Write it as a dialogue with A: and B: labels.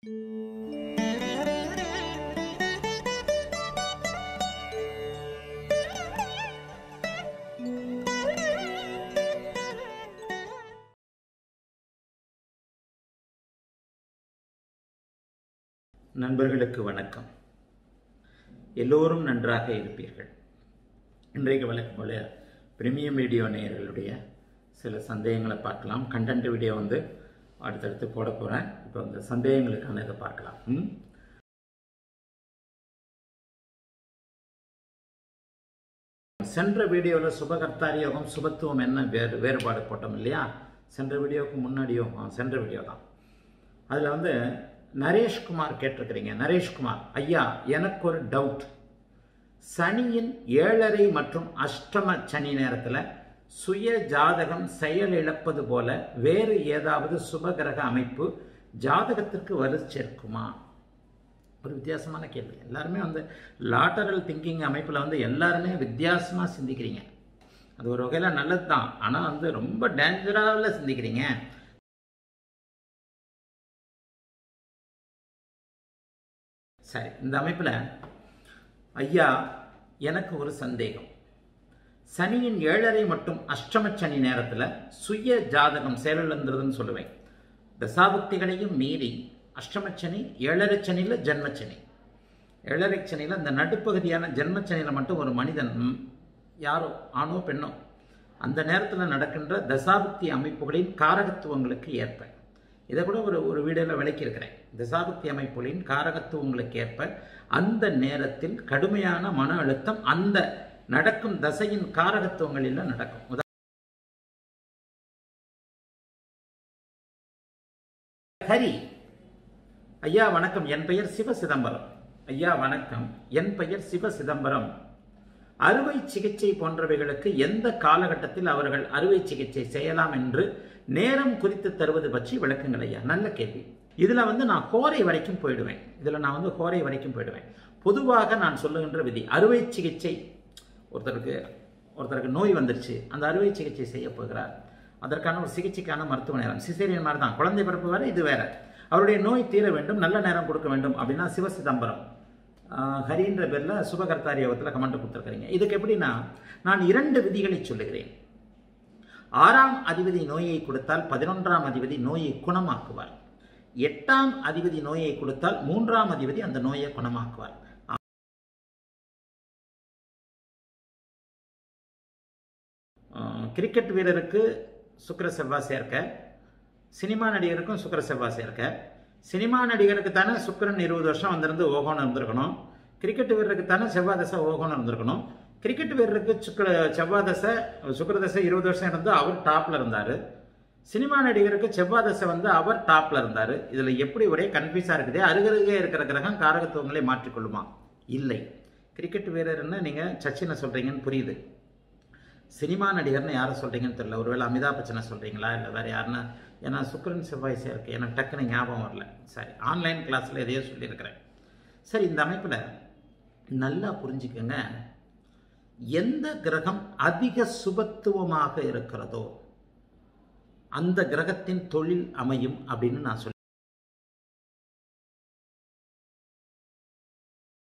A: நண்பர்களுக்கு வணக்கம் எல்லோரும் நன்றாக இருப்பீர்கள் இன்றைக்கு வழக்கம் போல பிரீமியம் வீடியோ நேயர்களுடைய சில சந்தேகங்களை பார்க்கலாம் கண்டென்ட் வீடியோ வந்து அடுத்தடுத்து போட போகிறேன் இப்போ அந்த சந்தேகங்களுக்கான இதை பார்க்கலாம் ம்? சென்ற வீடியோவில் சுபகர்த்தாரி யோகம் சுபத்துவம் என்ன வேறு வேறுபாடு போட்டோம் இல்லையா சென்ற வீடியோவுக்கு முன்னாடியும் ஆ, சென்ற வீடியோ தான் அதில் வந்து நரேஷ்குமார் கேட்டிருக்கிறீங்க நரேஷ்குமார் ஐயா எனக்கு ஒரு டவுட் சனியின் ஏழரை மற்றும் அஷ்டம சனி நேரத்தில் சுய ஜாதகம் செயல் இழப்பது போல வேறு ஏதாவது சுபகிரக அமைப்பு ஜாதகத்திற்கு வலு சேர்க்குமா ஒரு வித்தியாசமான கேள்வி எல்லாருமே வந்து லாட்டரல் திங்கிங் அமைப்பில் வந்து எல்லாருமே வித்தியாசமாக சிந்திக்கிறீங்க அது ஒரு வகையில் நல்லது தான் ஆனால் வந்து ரொம்ப டேஞ்சராவில் சிந்திக்கிறீங்க சரி இந்த அமைப்பில் ஐயா எனக்கு ஒரு சந்தேகம் சனியின் ஏழரை மற்றும் அஷ்டம சனி நேரத்தில் சுய ஜாதகம் செயலிழந்துருதுன்னு சொல்லுவேன் தசாபக்திகளையும் மீறி அஷ்டமச்சனி ஏழரை சனியில் ஜென்மச்சனி ஏழரை சனியில் அந்த நடுப்பகுதியான ஜென்மச்சனியில் மட்டும் ஒரு மனிதன் ம், யாரோ ஆணோ பெண்ணோ அந்த நேரத்தில் நடக்கின்ற தசாபக்தி அமைப்புகளின் காரகத்துவங்களுக்கு ஏற்ப இதை கூட ஒரு ஒரு வீடியோவில் விளக்கியிருக்கிறேன் தசாபக்தி அமைப்புகளின் காரகத்துவங்களுக்கு ஏற்ப அந்த நேரத்தில் கடுமையான மன அழுத்தம் அந்த நடக்கும் தசையின் காரகத்துவங்களில் நடக்கும் உதா- ஹரி ஐயா வணக்கம் என் பெயர் சிவ சிதம்பரம் ஐயா வணக்கம் என் பெயர் சிவ சிதம்பரம் அறுவை சிகிச்சை போன்றவைகளுக்கு எந்த காலகட்டத்தில் அவர்கள் அறுவை சிகிச்சை செய்யலாம் என்று நேரம் குறித்து தருவது பற்றி விளக்குங்கள் ஐயா நல்ல கேள்வி இதுல வந்து நான் கோரை வரைக்கும் போயிடுவேன் இதுல நான் வந்து கோரை வரைக்கும் போயிடுவேன் பொதுவாக நான் சொல்லுகின்ற விதி அறுவை சிகிச்சை ஒருத்தருக்கு ஒருத்தருக்கு நோய் வந்துருச்சு அந்த அறுவை சிகிச்சை செய்ய போகிறார் அதற்கான ஒரு சிகிச்சைக்கான மருத்துவ நேரம் சிசேரியன் மாதிரி தான் குழந்தை பிறப்பு வேற இது வேற அவருடைய நோய் தீர வேண்டும் நல்ல நேரம் கொடுக்க வேண்டும் அப்படின்னா சிவசிதம்பரம் ஆஹ், ஹரின்ற பேரில் சுபகர்த்தாரி யோகத்தில் கமெண்ட் கொடுத்துருக்கிறீங்க இதுக்கு எப்படின்னா நான் இரண்டு விதிகளை சொல்லுகிறேன் ஆறாம் அதிபதி நோயை கொடுத்தால் பதினொன்றாம் அதிபதி நோயை குணமாக்குவார் எட்டாம் அதிபதி நோயை கொடுத்தால் மூன்றாம் அதிபதி அந்த நோயை குணமாக்குவார் ஆஹ், கிரிக்கெட் வீரருக்கு சுக்கிர செவ்வாய் சேர்க்க சினிமா நடிகருக்கும் சுக்கிர செவ்வாய் சேர்க்க சினிமா நடிகருக்கு தானே சுக்கிரன் இருபது வருஷம் வந்திருந்து ஓகோன்னு இருந்திருக்கணும் கிரிக்கெட் வீரருக்கு தானே செவ்வாய் தசை ஓகோன்னு இருந்திருக்கணும் கிரிக்கெட் வீரருக்கு சுக்கிர செவ்வாய் தசை சுக்கிர தசை இருபது வருஷம் இருந்து அவர் டாப்ல இருந்தாரு சினிமா நடிகருக்கு செவ்வாய் தசை வந்து அவர் டாப்ல இருந்தாரு இதுல எப்படி ஒரே கன்ஃபியூஸா இருக்குது அருகருகே இருக்கிற கிரகம் காரகத்துவங்களை மாற்றிக்கொள்ளுமா இல்லை கிரிக்கெட் வீரர்னு நீங்க சச்சினை சொல்றீங்கன்னு புரியுது சினிமா நடிகர்னு யாரை சொல்றீங்கன்னு தெரியல ஒருவேளை அமிதாப் பச்சனை சொல்றீங்களா இல்லை வேற யாருன்னா ஏன்னா சுக்கரன் செவ்வாய் சேர்க்கு எனக்கு டக்குன்னு ஞாபகம் வரல சரி ஆன்லைன் கிளாஸ்ல எதையோ சொல்லியிருக்கிறேன் சரி இந்த அமைப்பில் நல்லா புரிஞ்சுக்கங்க எந்த கிரகம் அதிக சுபத்துவமாக இருக்கிறதோ அந்த கிரகத்தின் தொழில் அமையும் அப்படின்னு நான் சொல்லுவேன்